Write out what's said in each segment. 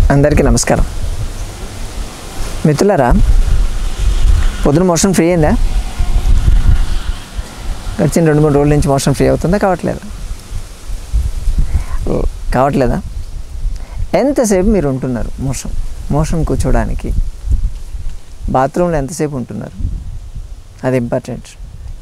అందరికీ నమస్కారం మిత్రులారా పొద్దున మోషన్ ఫ్రీ అయిందా గడిచిన రెండు మూడు రోజుల నుంచి మోషన్ ఫ్రీ అవుతుందా కావట్లేదా ఓ, కావట్లేదా ఎంతసేపు మీరు ఉంటున్నారు మోషన్ మోషన్ కూర్చోడానికి బాత్రూంలో ఎంతసేపు ఉంటున్నారు అది ఇంపార్టెంట్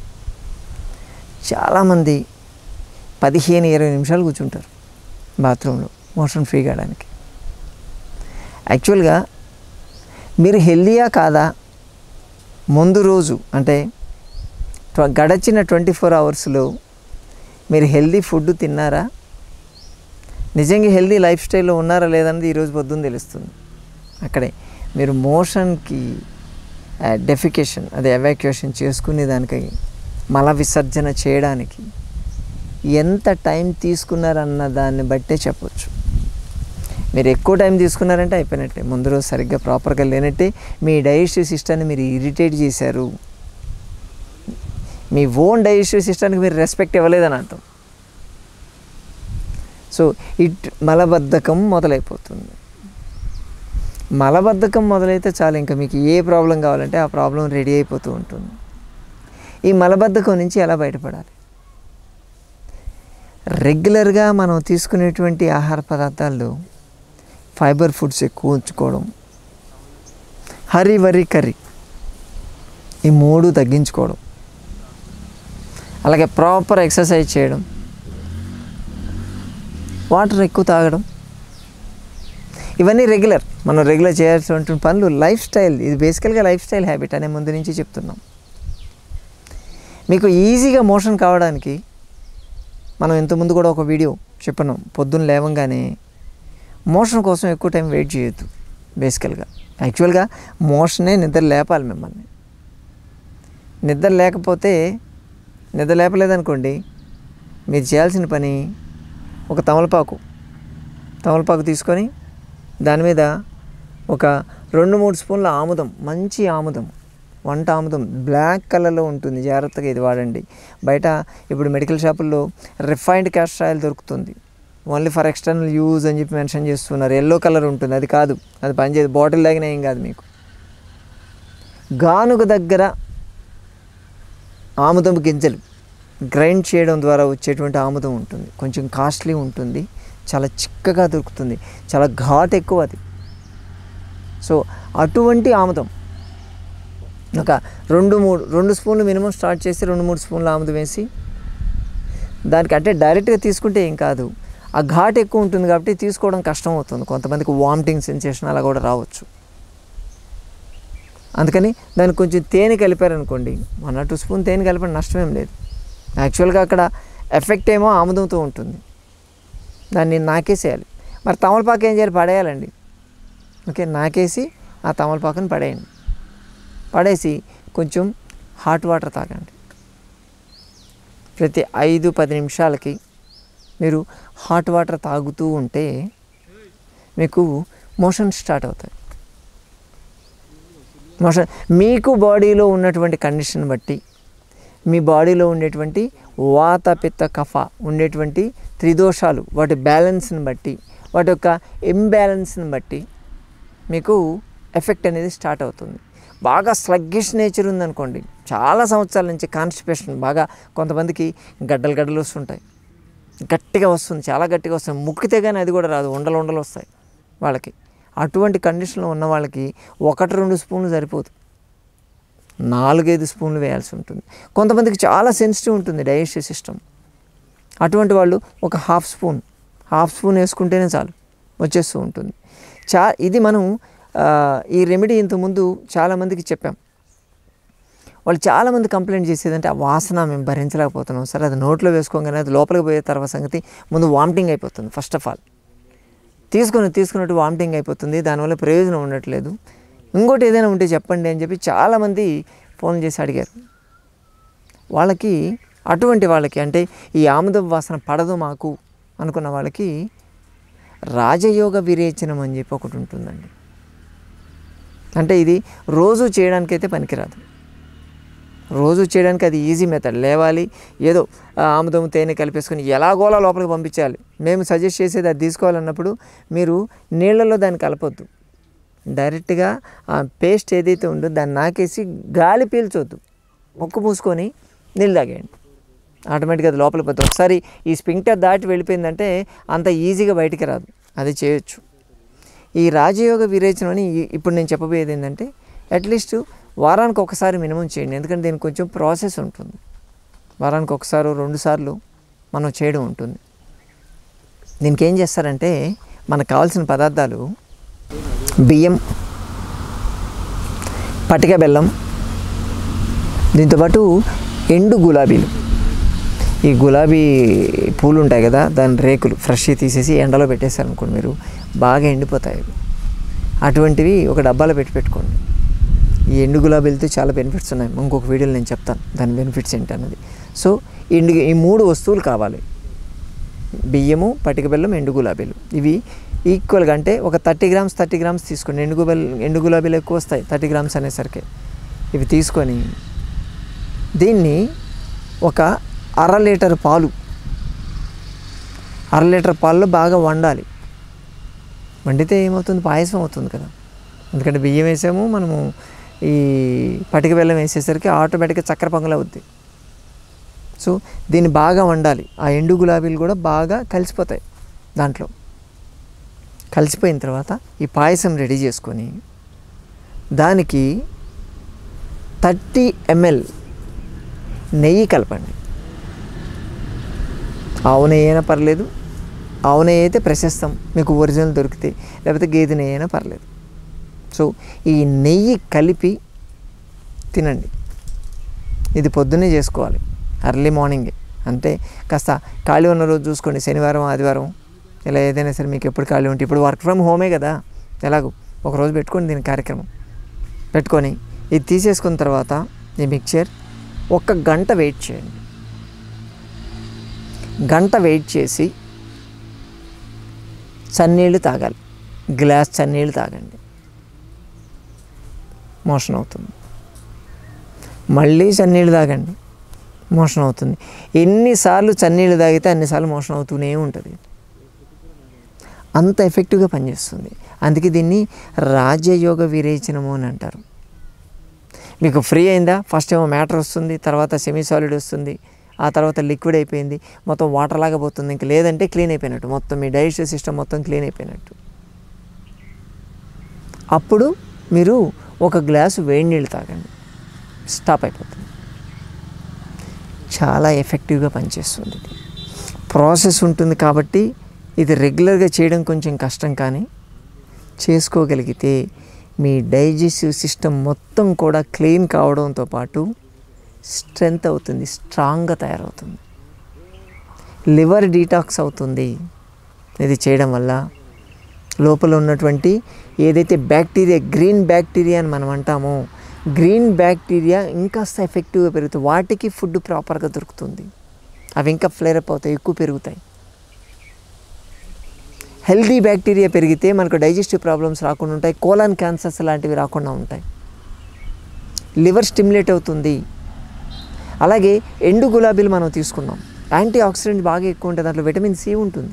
చాలామంది పదిహేను ఇరవై నిమిషాలు కూర్చుంటారు బాత్రూంలో మోషన్ ఫ్రీ కావడానికి యాక్చువల్గా మీరు హెల్దీయా కాదా ముందు రోజు అంటే ట్వ- గడచిన ట్వంటీ ఫోర్ అవర్స్లో మీరు హెల్దీ ఫుడ్ తిన్నారా నిజంగా హెల్దీ లైఫ్ స్టైల్లో ఉన్నారా లేదన్నది ఈరోజు పొద్దున్న తెలుస్తుంది అక్కడే మీరు మోషన్కి డెఫికేషన్ అదే ఎవాక్యుయేషన్ చేసుకునే దానికి మల విసర్జన చేయడానికి ఎంత టైం తీసుకున్నారన్న దాన్ని బట్టే చెప్పొచ్చు మీరు ఎక్కువ టైం తీసుకున్నారంటే అయిపోయినట్టే ముందు రోజు సరిగ్గా ప్రాపర్గా లేనట్టే మీ డైజెస్టివ్ సిస్టాన్ని మీరు ఇరిటేట్ చేశారు మీ ఓన్ డైజెస్టివ్ సిస్టానికి మీరు రెస్పెక్ట్ ఇవ్వలేదని అర్థం సో ఇట్ మలబద్ధకం మొదలైపోతుంది మలబద్ధకం మొదలైతే చాలు ఇంకా మీకు ఏ ప్రాబ్లం కావాలంటే ఆ ప్రాబ్లం రెడీ అయిపోతూ ఉంటుంది ఈ మలబద్ధకం నుంచి ఎలా బయటపడాలి రెగ్యులర్గా మనం తీసుకునేటువంటి ఆహార పదార్థాల్లో ఫైబర్ ఫుడ్స్ ఎక్కువ ఉంచుకోవడం హరి వరి కర్రీ ఈ మూడు తగ్గించుకోవడం అలాగే ప్రాపర్ ఎక్సర్సైజ్ చేయడం వాటర్ ఎక్కువ తాగడం ఇవన్నీ రెగ్యులర్ మనం రెగ్యులర్ చేయాల్సినటువంటి పనులు లైఫ్ స్టైల్ ఇది బేసికల్గా లైఫ్ స్టైల్ హ్యాబిట్ అనే ముందు నుంచి చెప్తున్నాం మీకు ఈజీగా మోషన్ కావడానికి మనం ఇంతకుముందు కూడా ఒక వీడియో చెప్పినాం పొద్దున్న లేవంగానే మోషన్ కోసం ఎక్కువ టైం వెయిట్ చేయొద్దు బేసికల్గా యాక్చువల్గా మోషనే నిద్ర లేపాలి మిమ్మల్ని నిద్ర లేకపోతే నిద్ర లేపలేదనుకోండి మీరు చేయాల్సిన పని ఒక తమలపాకు తమలపాకు తీసుకొని దాని మీద ఒక రెండు మూడు స్పూన్ల ఆముదం మంచి ఆముదం వంట ఆముదం బ్లాక్ కలర్లో ఉంటుంది జాగ్రత్తగా ఇది వాడండి బయట ఇప్పుడు మెడికల్ షాపుల్లో రిఫైన్డ్ క్యాస్టర్ ఆయిల్ దొరుకుతుంది ఓన్లీ ఫర్ ఎక్స్టర్నల్ యూజ్ అని చెప్పి మెన్షన్ చేస్తున్నారు ఎల్లో కలర్ ఉంటుంది అది కాదు అది పనిచేయదు బాటిల్ తాగినా ఏం కాదు మీకు గానుగ దగ్గర ఆముదం గింజలు గ్రైండ్ చేయడం ద్వారా వచ్చేటువంటి ఆముదం ఉంటుంది కొంచెం కాస్ట్లీ ఉంటుంది చాలా చిక్కగా దొరుకుతుంది చాలా ఘాట్ ఎక్కువ అది సో అటువంటి ఆముదం ఒక రెండు మూడు రెండు స్పూన్లు మినిమం స్టార్ట్ చేసి రెండు మూడు స్పూన్లు ఆముదం వేసి దానికి అంటే డైరెక్ట్గా తీసుకుంటే ఏం కాదు ఆ ఘాట్ ఎక్కువ ఉంటుంది కాబట్టి తీసుకోవడం కష్టం అవుతుంది కొంతమందికి వామిటింగ్ సెన్సేషన్ అలా కూడా రావచ్చు అందుకని దానికి కొంచెం తేనె కలిపారనుకోండి వన్ ఆర్ టూ స్పూన్ తేనె కలిపడం నష్టమేం లేదు యాక్చువల్గా అక్కడ ఎఫెక్ట్ ఏమో ఆముదంతో ఉంటుంది దాన్ని నాకేసేయాలి మరి తమలపాకు ఏం చేయాలి పడేయాలండి ఓకే నాకేసి ఆ తమలపాకుని పడేయండి పడేసి కొంచెం హాట్ వాటర్ తాగండి ప్రతి ఐదు పది నిమిషాలకి మీరు హాట్ వాటర్ తాగుతూ ఉంటే మీకు మోషన్ స్టార్ట్ అవుతాయి మోషన్ మీకు బాడీలో ఉన్నటువంటి కండిషన్ బట్టి మీ బాడీలో ఉండేటువంటి వాత పిత్త కఫ ఉండేటువంటి త్రిదోషాలు వాటి బ్యాలెన్స్ని బట్టి వాటి యొక్క ఇంబ్యాలెన్స్ని బట్టి మీకు ఎఫెక్ట్ అనేది స్టార్ట్ అవుతుంది బాగా స్లగ్గిష్ నేచర్ ఉందనుకోండి చాలా సంవత్సరాల నుంచి కాన్స్టిపేషన్ బాగా కొంతమందికి గడ్డలు గడ్డలు వస్తుంటాయి గట్టిగా వస్తుంది చాలా గట్టిగా వస్తుంది ముక్కితే కానీ అది కూడా రాదు ఉండలు ఉండలు వస్తాయి వాళ్ళకి అటువంటి కండిషన్లో ఉన్న వాళ్ళకి ఒకటి రెండు స్పూన్లు సరిపోదు నాలుగైదు స్పూన్లు వేయాల్సి ఉంటుంది కొంతమందికి చాలా సెన్సిటివ్ ఉంటుంది డైజెస్టివ్ సిస్టమ్ అటువంటి వాళ్ళు ఒక హాఫ్ స్పూన్ హాఫ్ స్పూన్ వేసుకుంటేనే చాలు వచ్చేస్తూ ఉంటుంది చా ఇది మనం ఆ, ఈ రెమెడీ ఇంతకుముందు చాలామందికి చెప్పాం వాళ్ళు చాలామంది కంప్లైంట్ చేసేదంటే ఆ వాసన మేము భరించలేకపోతున్నాం సార్ అది నోట్లో వేసుకోగానే అది లోపలికి పోయే తర్వాత సంగతి ముందు వామిటింగ్ అయిపోతుంది ఫస్ట్ ఆఫ్ ఆల్ తీసుకుని తీసుకున్నట్టు వామిటింగ్ అయిపోతుంది దానివల్ల ప్రయోజనం ఉండట్లేదు ఇంకోటి ఏదైనా ఉంటే చెప్పండి అని చెప్పి చాలామంది ఫోన్ చేసి అడిగారు వాళ్ళకి అటువంటి వాళ్ళకి అంటే ఈ ఆముదం వాసన పడదు మాకు అనుకున్న వాళ్ళకి రాజయోగ విరేచనం అని చెప్పి ఒకటి ఉంటుందండి అంటే ఇది రోజు చేయడానికైతే పనికిరాదు రోజు చేయడానికి అది ఈజీ మెథడ్ లేవాలి ఏదో ఆ, ఆముదం తేనె కలిపేసుకొని ఎలాగోలా లోపలికి పంపించాలి మేము సజెస్ట్ చేసేది అది తీసుకోవాలన్నప్పుడు మీరు నీళ్ళల్లో దాన్ని కలపొద్దు డైరెక్ట్గా ఆ పేస్ట్ ఏదైతే ఉందో దాన్ని నాకేసి గాలి పీల్చొద్దు ముక్కు మూసుకొని నీళ్ళు తాగేయండి ఆటోమేటిక్గా అది లోపలికి పోతుంది ఒకసారి ఈ స్పింక్టర్ దాటి వెళ్ళిపోయిందంటే అంత ఈజీగా బయటికి రాదు అది చేయొచ్చు ఈ రాజయోగ విరేచనం అని ఈ- ఇప్పుడు నేను చెప్పబోయేది ఏంటంటే అట్లీస్ట్ వారానికి ఒకసారి మినిమం చేయండి ఎందుకంటే దీనికి కొంచెం ప్రాసెస్ ఉంటుంది వారానికి ఒకసారి రెండు సార్లు మనం చేయడం ఉంటుంది దీనికి ఏం చేస్తారంటే మనకు కావాల్సిన పదార్థాలు బియ్యం పటిక బెల్లం దీంతోపాటు ఎండు గులాబీలు ఈ గులాబీ పూలు ఉంటాయి కదా దాని రేకులు ఫ్రెష్ తీసేసి ఎండలో పెట్టేశారు అనుకోండి మీరు బాగా ఎండిపోతాయి అవి అటువంటివి ఒక డబ్బాలో పెట్టి పెట్టుకోండి ఈ ఎండు గులాబీలతో చాలా బెనిఫిట్స్ ఉన్నాయి ఇంకొక వీడియోలో నేను చెప్తాను దాని బెనిఫిట్స్ ఏంటి అన్నది సో ఎండు ఈ మూడు వస్తువులు కావాలి బియ్యము పటిక బెల్లం ఎండు గులాబీలు ఇవి ఈక్వల్గా అంటే ఒక థర్టీ గ్రామ్స్ థర్టీ గ్రామ్స్ తీసుకోండి ఎండు గుబెల్ ఎండు గులాబీలు ఎక్కువ వస్తాయి థర్టీ గ్రామ్స్ అనేసరికి ఇవి తీసుకొని దీన్ని ఒక అర లీటర్ పాలు అర లీటర్ పాలలో బాగా వండాలి వండితే ఏమవుతుంది పాయసం అవుతుంది కదా ఎందుకంటే బియ్యం వేసాము మనము ఈ పటిక బెల్లం వేసేసరికి ఆటోమేటిక్గా చక్కెర పొంగల్ అవుద్ది సో దీన్ని బాగా వండాలి ఆ ఎండు గులాబీలు కూడా బాగా కలిసిపోతాయి దాంట్లో కలిసిపోయిన తర్వాత ఈ పాయసం రెడీ చేసుకొని దానికి థర్టీ ఎంఎల్ నెయ్యి కలపండి ఆవు నెయ్యి అయినా పర్లేదు ఆవు నెయ్యి అయితే ప్రశస్తం మీకు ఒరిజినల్ దొరికితే లేకపోతే గేదె నెయ్యి అయినా పర్లేదు సో ఈ నెయ్యి కలిపి తినండి ఇది పొద్దున్నే చేసుకోవాలి ఎర్లీ మార్నింగే అంటే కాస్త ఖాళీ ఉన్న రోజు చూసుకోండి శనివారం ఆదివారం ఇలా ఏదైనా సరే మీకు ఎప్పుడు ఖాళీ ఉంటే ఇప్పుడు వర్క్ ఫ్రమ్ హోమే కదా ఎలాగో ఒక రోజు పెట్టుకోండి దీని కార్యక్రమం పెట్టుకొని ఇది తీసేసుకున్న తర్వాత ఈ మిక్చర్ ఒక గంట వెయిట్ చేయండి గంట వెయిట్ చేసి చన్నీళ్ళు తాగాలి గ్లాస్ చన్నీళ్ళు తాగండి మోషన్ అవుతుంది మళ్ళీ చన్నీళ్ళు తాగండి మోషన్ అవుతుంది ఎన్నిసార్లు చన్నీళ్ళు తాగితే అన్నిసార్లు మోషన్ అవుతూనే ఉంటుంది అంత ఎఫెక్టివ్గా పనిచేస్తుంది అందుకే దీన్ని రాజయోగ విరేచనము అని అంటారు మీకు ఫ్రీ అయిందా ఫస్ట్ ఏమో మ్యాటర్ వస్తుంది తర్వాత సెమీ సాలిడ్ వస్తుంది ఆ తర్వాత లిక్విడ్ అయిపోయింది మొత్తం వాటర్ లాగా పోతుంది ఇంక లేదంటే క్లీన్ అయిపోయినట్టు మొత్తం మీ డైజెస్టివ్ సిస్టమ్ మొత్తం క్లీన్ అయిపోయినట్టు అప్పుడు మీరు ఒక గ్లాసు వేడి నీళ్ళు తాగండి స్టాప్ అయిపోతుంది చాలా ఎఫెక్టివ్గా పనిచేస్తుంది ఇది ప్రాసెస్ ఉంటుంది కాబట్టి ఇది రెగ్యులర్గా చేయడం కొంచెం కష్టం కానీ చేసుకోగలిగితే మీ డైజెస్టివ్ సిస్టమ్ మొత్తం కూడా క్లీన్ కావడంతో పాటు స్ట్రెంగ్త్ అవుతుంది స్ట్రాంగ్గా తయారవుతుంది లివర్ డీటాక్స్ అవుతుంది ఇది చేయడం వల్ల లోపల ఉన్నటువంటి ఏదైతే బ్యాక్టీరియా గ్రీన్ బ్యాక్టీరియా అని మనం అంటామో గ్రీన్ బ్యాక్టీరియా ఇంకాస్త ఎఫెక్టివ్గా పెరుగుతుంది వాటికి ఫుడ్ ప్రాపర్గా దొరుకుతుంది అవి ఇంకా ఫ్లేరప్ అవుతాయి ఎక్కువ పెరుగుతాయి హెల్దీ బ్యాక్టీరియా పెరిగితే మనకు డైజెస్టివ్ ప్రాబ్లమ్స్ రాకుండా ఉంటాయి కోలాన్ క్యాన్సర్స్ లాంటివి రాకుండా ఉంటాయి లివర్ స్టిమ్యులేట్ అవుతుంది అలాగే ఎండు గులాబీలు మనం తీసుకున్నాం యాంటీ ఆక్సిడెంట్ బాగా ఎక్కువ ఉంటుంది దాంట్లో విటమిన్ సి ఉంటుంది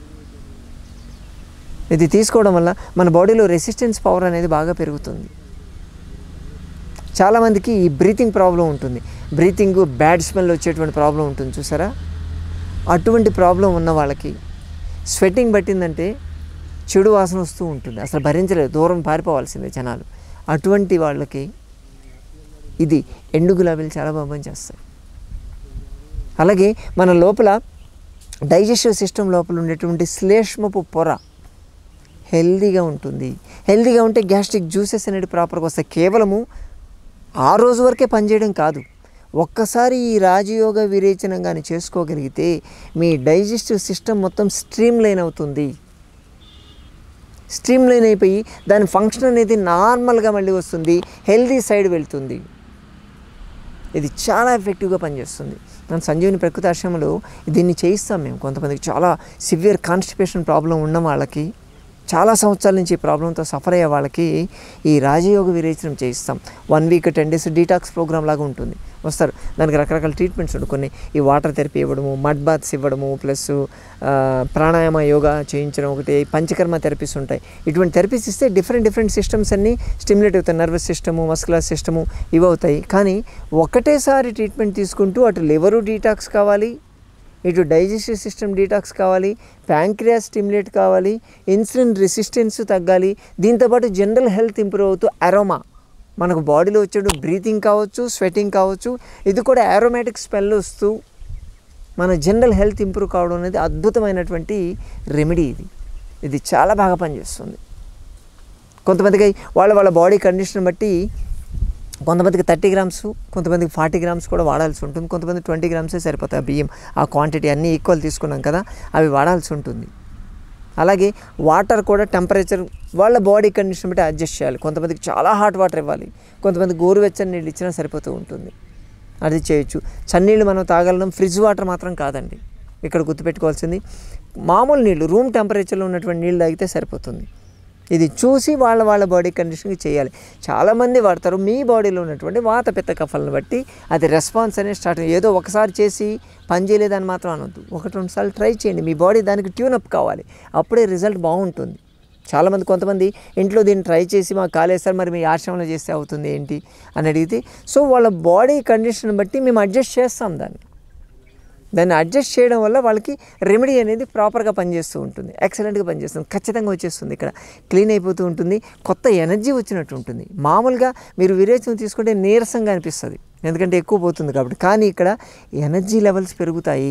ఇది తీసుకోవడం వల్ల మన బాడీలో రెసిస్టెన్స్ పవర్ అనేది బాగా పెరుగుతుంది చాలామందికి ఈ బ్రీతింగ్ ప్రాబ్లం ఉంటుంది బ్రీతింగ్ బ్యాడ్ స్మెల్ వచ్చేటువంటి ప్రాబ్లం ఉంటుంది చూసారా అటువంటి ప్రాబ్లం ఉన్న వాళ్ళకి స్వెట్టింగ్ పట్టిందంటే చెడు వాసన వస్తూ ఉంటుంది అసలు భరించలేదు దూరం పారిపోవాల్సిందే జనాలు అటువంటి వాళ్ళకి ఇది ఎండు గులాబీలు చాలా బాగా పనిచేస్తాయి అలాగే మన లోపల డైజెస్టివ్ సిస్టమ్ లోపల ఉండేటువంటి శ్లేష్మపు పొర హెల్దీగా ఉంటుంది హెల్దీగా ఉంటే గ్యాస్ట్రిక్ జ్యూసెస్ అనేది ప్రాపర్గా వస్తాయి కేవలము ఆ రోజు వరకే పనిచేయడం కాదు ఒక్కసారి ఈ రాజయోగ విరేచనం కానీ చేసుకోగలిగితే మీ డైజెస్టివ్ సిస్టమ్ మొత్తం స్ట్రీమ్ లైన్ అవుతుంది స్ట్రీమ్ లైన్ అయిపోయి దాని ఫంక్షన్ అనేది నార్మల్గా మళ్ళీ వస్తుంది హెల్దీ సైడ్ వెళ్తుంది ఇది చాలా ఎఫెక్టివ్గా పనిచేస్తుంది మన సంజీవిని ప్రకృతి ఆశ్రమంలో దీన్ని చేయిస్తాం మేము కొంతమందికి చాలా సివియర్ కాన్స్టిపేషన్ ప్రాబ్లం ఉన్న వాళ్ళకి చాలా సంవత్సరాల నుంచి ఈ ప్రాబ్లంతో సఫర్ అయ్యే వాళ్ళకి ఈ రాజయోగ విరేచనం చేయిస్తాం one week ten days detox program లాగా ఉంటుంది వస్తారు దానికి రకరకాల ట్రీట్మెంట్స్ ఉంటాయి కొన్ని ఈ వాటర్ థెరపీ ఇవ్వడము మడ్ బాత్స్ ఇవ్వడము ప్లస్ ప్రాణాయామ యోగా చేయించడం ఒకటి పంచకర్మ థెరపీస్ ఉంటాయి ఇటువంటి థెరపీస్ ఇస్తే డిఫరెంట్ డిఫరెంట్ సిస్టమ్స్ అన్నీ స్టిమ్యులేట్ అవుతాయి నర్వస్ సిస్టము మస్కులర్ సిస్టము ఇవి అవుతాయి కానీ ఒకటేసారి ట్రీట్మెంట్ తీసుకుంటూ అటు లివరు డీటాక్స్ కావాలి ఇటు డైజెస్టివ్ సిస్టమ్ డీటాక్స్ కావాలి ప్యాంక్రియాస్ స్టిమ్యులేట్ కావాలి ఇన్సులిన్ రెసిస్టెన్స్ తగ్గాలి దీంతోపాటు జనరల్ హెల్త్ ఇంప్రూవ్ అవుతూ అరోమా మనకు బాడీలో వచ్చేటు బ్రీతింగ్ కావచ్చు స్వెటింగ్ కావచ్చు ఇది కూడా ఆరోమేటిక్ స్మెల్ వస్తూ మన జనరల్ హెల్త్ ఇంప్రూవ్ కావడం అనేది అద్భుతమైనటువంటి రెమెడీ ఇది ఇది చాలా బాగా పనిచేస్తుంది కొంతమందికి వాళ్ళ వాళ్ళ బాడీ కండిషన్ బట్టి కొంతమందికి థర్టీ గ్రామ్స్ కొంతమందికి ఫార్టీ గ్రామ్స్ కూడా వాడాల్సి ఉంటుంది కొంతమంది ట్వంటీ గ్రామ్సే సరిపోతాయి ఆ బియ్యం ఆ క్వాంటిటీ అన్నీ ఈక్వల్ తీసుకున్నాం కదా అవి వాడాల్సి ఉంటుంది అలాగే వాటర్ కూడా టెంపరేచర్ వాళ్ళ బాడీ కండిషన్ బట్టి అడ్జస్ట్ చేయాలి కొంతమందికి చాలా హాట్ వాటర్ ఇవ్వాలి కొంతమంది గోరువెచ్చని నీళ్ళు ఇచ్చినా సరిపోతూ ఉంటుంది అది చేయొచ్చు చన్నీళ్ళు మనం తాగలం ఫ్రిడ్జ్ వాటర్ మాత్రం కాదండి ఇక్కడ గుర్తుపెట్టుకోవాల్సింది మామూలు నీళ్ళు రూమ్ టెంపరేచర్లో ఉన్నటువంటి నీళ్ళు తాగితే సరిపోతుంది ఇది చూసి వాళ్ళ వాళ్ళ బాడీ కండిషన్కి చేయాలి చాలామంది వాడతారు మీ బాడీలో ఉన్నటువంటి వాత పిత్త కఫలను బట్టి అది రెస్పాన్స్ అనేది స్టార్ట్ ఏదో ఒకసారి చేసి పని చేయలేదని మాత్రం అనొద్దు ఒకటి రెండు సార్లు ట్రై చేయండి మీ బాడీ దానికి ట్యూనప్ కావాలి అప్పుడే రిజల్ట్ బాగుంటుంది చాలామంది కొంతమంది ఇంట్లో దీన్ని ట్రై చేసి మాకు కాలేస్తారు మరి మీ ఆశ్రమంలో చేస్తే అవుతుంది ఏంటి అని అడిగితే సో వాళ్ళ బాడీ కండిషన్ బట్టి మేము అడ్జస్ట్ చేస్తాం దాన్ని దాన్ని అడ్జస్ట్ చేయడం వల్ల వాళ్ళకి రెమెడీ అనేది ప్రాపర్గా పనిచేస్తూ ఉంటుంది ఎక్సలెంట్గా పనిచేస్తుంది ఖచ్చితంగా వచ్చేస్తుంది ఇక్కడ క్లీన్ అయిపోతూ ఉంటుంది కొత్త ఎనర్జీ వచ్చినట్టు ఉంటుంది మామూలుగా మీరు విరేచనం తీసుకుంటే నీరసంగా అనిపిస్తుంది ఎందుకంటే ఎక్కువ పోతుంది కాబట్టి కానీ ఇక్కడ ఎనర్జీ లెవెల్స్ పెరుగుతాయి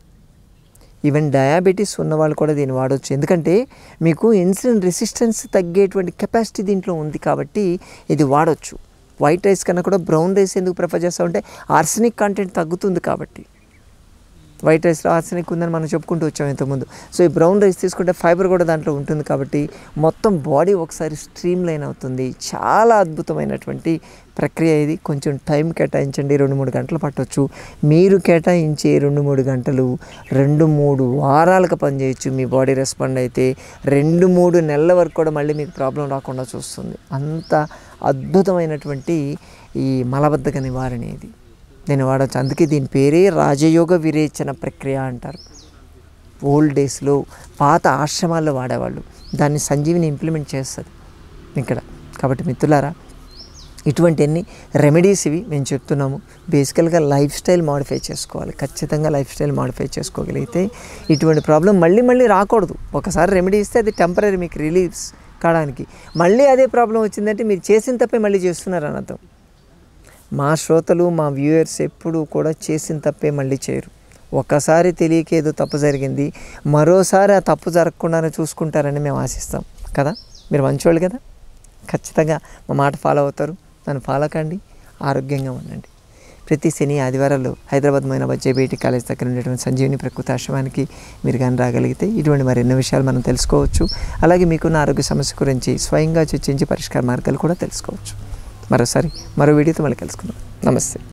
ఈవెన్ డయాబెటీస్ ఉన్న వాళ్ళు కూడా దీన్ని వాడవచ్చు ఎందుకంటే మీకు ఇన్సులిన్ రెసిస్టెన్స్ తగ్గేటువంటి కెపాసిటీ దీంట్లో ఉంది కాబట్టి ఇది వాడవచ్చు వైట్ రైస్ కన్నా కూడా బ్రౌన్ రైస్ ఎందుకు ప్రిఫర్ చేస్తామంటే ఆర్సనిక్ కంటెంట్ తగ్గుతుంది కాబట్టి వైట్ రైస్లో ఆర్సనిక్ ఉందని మనం చెప్పుకుంటూ వచ్చాం ఇంతకుముందు సో ఈ బ్రౌన్ రైస్ తీసుకుంటే ఫైబర్ కూడా దాంట్లో ఉంటుంది కాబట్టి మొత్తం బాడీ ఒకసారి స్ట్రీమ్ లైన్ అవుతుంది చాలా అద్భుతమైనటువంటి ప్రక్రియ ఇది కొంచెం టైం కేటాయించండి రెండు మూడు గంటలు పట్టవచ్చు మీరు కేటాయించే రెండు మూడు గంటలు రెండు మూడు వారాలకు పనిచేయచ్చు మీ బాడీ రెస్పాండ్ అయితే రెండు మూడు నెలల వరకు కూడా మళ్ళీ మీకు ప్రాబ్లం రాకుండా చూస్తుంది అంత అద్భుతమైనటువంటి ఈ మలబద్ధక నివారణ ఇది దీన్ని వాడచ్చు అందుకే దీని పేరే రాజయోగ విరేచన ప్రక్రియ అంటారు ఓల్డ్ డేస్లో పాత ఆశ్రమాల్లో వాడేవాళ్ళు దాన్ని సంజీవిని ఇంప్లిమెంట్ చేస్తుంది ఇక్కడ కాబట్టి మిత్రులారా ఇటువంటి ఎన్ని రెమెడీస్ ఇవి మేము చెప్తున్నాము బేసికల్గా లైఫ్ స్టైల్ మాడిఫై చేసుకోవాలి ఖచ్చితంగా లైఫ్ స్టైల్ మాడిఫై చేసుకోగలిగితే ఇటువంటి ప్రాబ్లం మళ్ళీ మళ్ళీ రాకూడదు ఒకసారి రెమెడీ ఇస్తే అది టెంపరీ మీకు రిలీఫ్స్ కావడానికి మళ్ళీ అదే ప్రాబ్లం వచ్చిందంటే మీరు చేసిన తప్పే మళ్ళీ చేస్తున్నారు అని అర్థం మా శ్రోతలు మా వ్యూయర్స్ ఎప్పుడూ కూడా చేసిన తప్పే మళ్ళీ చేయరు ఒక్కసారి తెలియక ఏదో తప్పు జరిగింది మరోసారి ఆ తప్పు జరగకుండానే చూసుకుంటారని మేము ఆశిస్తాం కదా మీరు మంచివాళ్ళు కదా ఖచ్చితంగా మా మాట ఫాలో అవుతారు నన్ను ఫాలో కండి ఆరోగ్యంగా ఉండండి ప్రతి శని ఆదివారాలు హైదరాబాద్ మైనాబాద్ జేబీఐటి కాలేజ్ దగ్గర ఉండేటువంటి సంజీవిని ప్రకృతి ఆశ్రమానికి మీరు కానీ రాగలిగితే ఇటువంటి మరెన్నో విషయాలు మనం తెలుసుకోవచ్చు అలాగే మీకున్న ఆరోగ్య సమస్య గురించి స్వయంగా చర్చించి పరిష్కార మార్గాలు కూడా తెలుసుకోవచ్చు మరోసారి మరో వీడియోతో మళ్ళీ కలుసుకుందాం నమస్తే